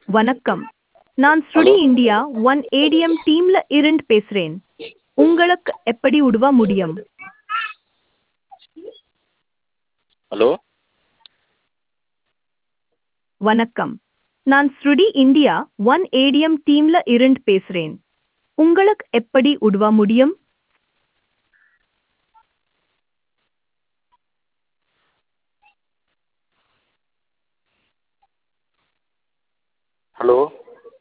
வணக்கம் நான் ஸ்ருடி Hello. இந்தியா ஒன் ஏடிஎம் டீம்ல இருந்து பேசுறேன் உங்களுக்கு எப்படி உதவ முடியும் ஹலோ வணக்கம் நான் ஸ்ருடி இந்தியா ஒன் ஏடிஎம் டீம்ல இருந்து பேசுறேன் உங்களுக்கு எப்படி உதவ முடியும் ஹலோ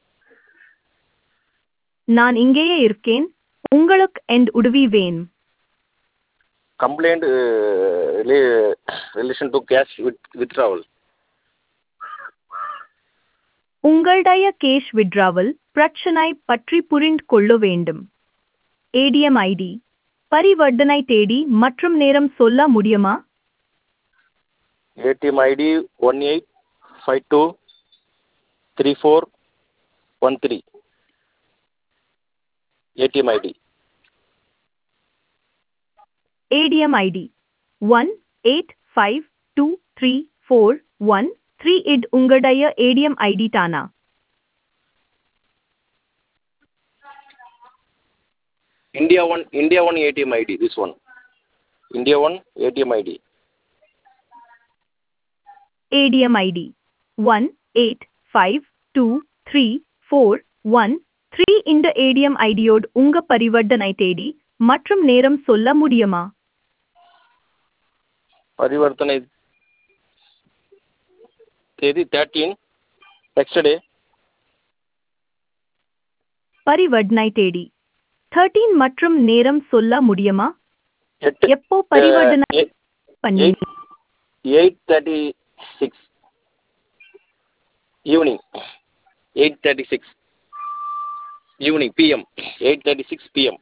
நான் இங்கேயே இருக்கேன் உங்களுக்கு என் உதவி வேணும் complaint relation to cash with withdrawal உங்களுடைய கேஷ் விட்ராவல் பிரச்சனை பற்றி புரிந்து கொள்ள வேண்டும் ஏடிஎம் ஐடி பரிவர்த்தனை தேதி மற்றும் நேரம் சொல்ல முடியுமா ATM ID one eight five two three four one three ATM ID ADM ID one eight five two three four one three eight உங்களுடைய ஏடிஎம் ஐடி தானா India one India one ATM ID this one India one ATM ID ATM ID one eight five two three four one three இந்த ATM ஐடியோடு உங்க பரிவர்த்தனை தேதி மற்றும் நேரம் சொல்ல முடியுமா பரிவர்த்தனை தேதி தேர்ட்டீன் நெக்ஸ்ட் டே பரிவர்த்தனை தேதி தேர்ட்டீன் மற்றும் நேரம் சொல்ல முடியுமா எட்டு எப்போ பரிவர்த்தனை பண்ணி eight thirty six evening eight thirty six evening PM eight thirty six PM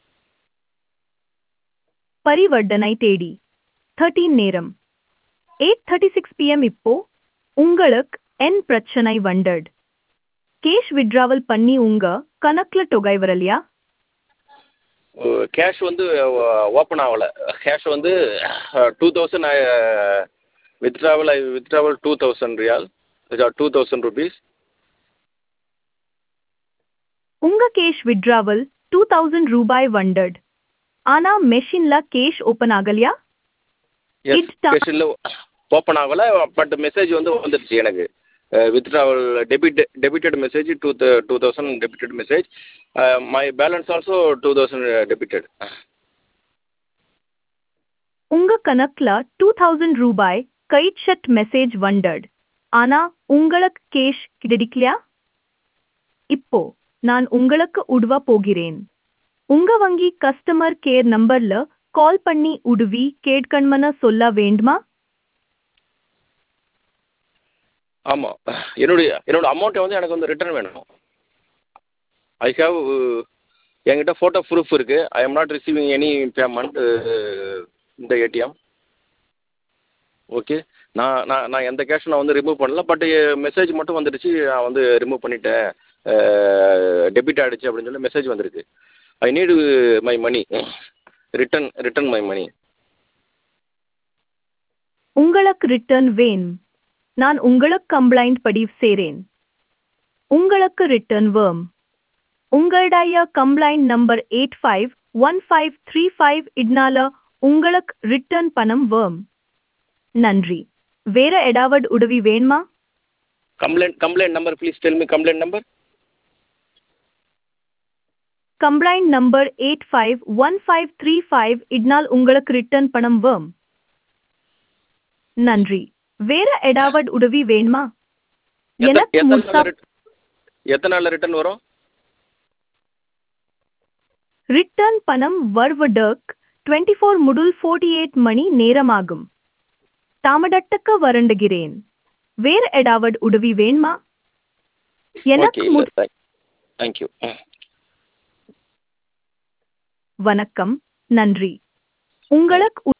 பரிவர்த்தனை தேதி தேர்ட்டீன் நேரம் எயிட் தேர்ட்டி சிக்ஸ் பிஎம் இப்போ உங்களுக்கு என் பிரச்சனை வண்டட் கேஷ் விட்ராவல் பண்ணி உங்க கணக்குல தொகை வரலையா கேஷ் வந்து ஓப்பன் ஆகலை கேஷ் வந்து two thousand withdrawal I withdrawal two thousand riyal two thousand rupees உங்க கேஷ் விட்ராவல் டூ தௌசண்ட் ரூபாய் வண்டட் ஆனா மெஷின்ல கேஷ் ஓபன் ஆகலையா எஸ் It ta- கேஷ் இல்லை ஓப்பன் ஆகலை பட் மெசேஜ் வந்து வந்துடுச்சு எனக்கு withdrawal debit debited message two two thousand debited message my balance also two thousand debited உங்க கணக்குல டூ தௌசண்ட் ரூபாய் கைட்ஷட் மெசேஜ் வண்டட் ஆனா உங்களுக்கு கேஷ் கிடைக்கலையா இப்போ நான் உங்களுக்கு உதவ போகிறேன் உங்க வங்கி கஸ்டமர் கேர் நம்பர்ல கால் பண்ணி உதவி கேட்கணும்னு சொல்ல வேண்டுமா ஆமாம் என்னுடைய என்னோட அமௌண்ட்டை வந்து எனக்கு வந்து ரிட்டர்ன் வேணும் ஐ ஹாவ் என்கிட்ட ஃபோட்டோ ப்ரூஃப் இருக்குது I am not receiving any payment இந்த ஏடிஎம் ஓகே நான் நான் நான் எந்த கேஷும் நான் வந்து ரிமூவ் பண்ணல பட் மெசேஜ் மட்டும் வந்துடுச்சு நான் வந்து ரிமூவ் பண்ணிட்டேன் டெபிட் ஆகிடுச்சு அப்படின்னு சொல்லி மெசேஜ் வந்திருக்கு I need my money return return my money உங்களுக்கு ரிட்டர்ன் வேணும் நான் உங்களுக்கு கம்ப்ளைண்ட் பதிவு செய்றேன் உங்களுக்கு ரிட்டர்ன் வேம் உங்களுடைய complaint number eight five one five three five இதனால உங்களுக்கு ரிட்டர்ன் பணம் வேம் நன்றி வேற ஏதாவது உதவி வேணுமா complaint complaint number please tell me complaint number complaint number eight five one five three five இதனால் உங்களுக்கு ரிட்டர்ன் பணம் வேம் நன்றி வேற ஏதாவது உதவி வேணுமா எனக்கு எத்தனை முசா நாள் எத்தனை நாளில் ரிட்டர்ன் வரும் ரிட்டர்ன் பணம் வருவதற்கு டுவெண்ட்டி ஃபோர் முதல் ஃபோர்ட்டி எயிட் மணி நேரமாகும் தாமதத்துக்கு வருண்டுகிறேன் வேற ஏதாவது உதவி வேணுமா எனக்கு ஓகே மு- தேங்க்யூ வணக்கம் நன்றி உங்களுக்கு உ-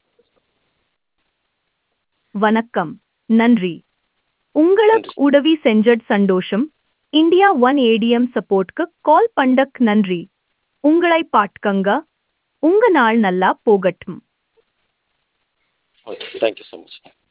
வணக்கம் நன்றி உங்களுக்கு நன்றி. உதவி செஞ்சட் சந்தோஷம் இந்தியா ஒன் ஏடிஎம் சப்போர்ட்க்கு கால் பண்ணக் நன்றி உங்களை பாட்கங்க உங்க நாள் நல்லா போகட்டும் ஓகே தேங்க்யூ ஸோ மச்